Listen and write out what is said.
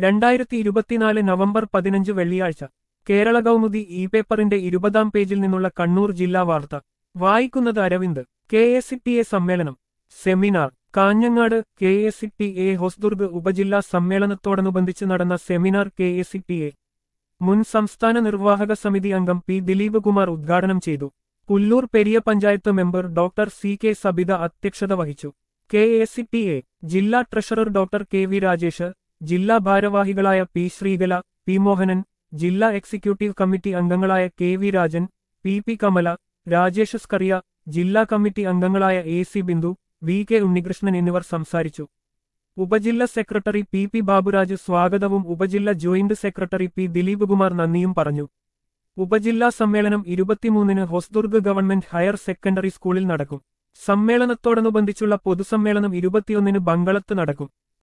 രണ്ടായിരത്തി ഇരുപത്തിനാല് നവംബർ പതിനഞ്ച് വെള്ളിയാഴ്ച കേരള കൗമുദി ഇ പേപ്പറിന്റെ ഇരുപതാം പേജിൽ നിന്നുള്ള കണ്ണൂർ ജില്ലാ വാർത്ത വായിക്കുന്നത് Aravind K S T A സമ്മേളനം seminar Kanhangad K S T A Hosdurg ഉപജില്ലാ സമ്മേളനത്തോടനുബന്ധിച്ച് നടന്ന seminar K S T A മുൻ സംസ്ഥാന നിർവാഹക സമിതി അംഗം പി ദിലീപ് കുമാർ ഉദ്ഘാടനം ചെയ്തു Pullur Periya panchayat member doctor C K Sabitha അധ്യക്ഷത വഹിച്ചു കെ എസ് ടി എ ജില്ലാ treasurer doctor K V Rajesh ജില്ലാ ഭാരവാഹികളായ പി ശ്രീകല പി മോഹനൻ ജില്ലാ എക്സിക്യൂട്ടീവ് കമ്മിറ്റി അംഗങ്ങളായ K V Rajan P P Kamala Rajesh Scaria ജില്ലാ കമ്മിറ്റി അംഗങ്ങളായ A C Bindu V K Unnikrishnan എന്നിവർ സംസാരിച്ചു ഉപജില്ലാ സെക്രട്ടറി പി പി ബാബുരാജ് സ്വാഗതവും ഉപജില്ലാ joint secretary P Dileep Kumar നന്ദിയും പറഞ്ഞു ഉപജില്ലാ സമ്മേളനം ഇരുപത്തിമൂന്നിന് ഹൊസ്ദുർഗ് ഗവൺമെന്റ് ഹയർ സെക്കൻഡറി സ്കൂളിൽ നടക്കും സമ്മേളനത്തോടനുബന്ധിച്ചുള്ള പൊതുസമ്മേളനം ഇരുപത്തിയൊന്നിന് ബങ്കളത്ത് നടക്കും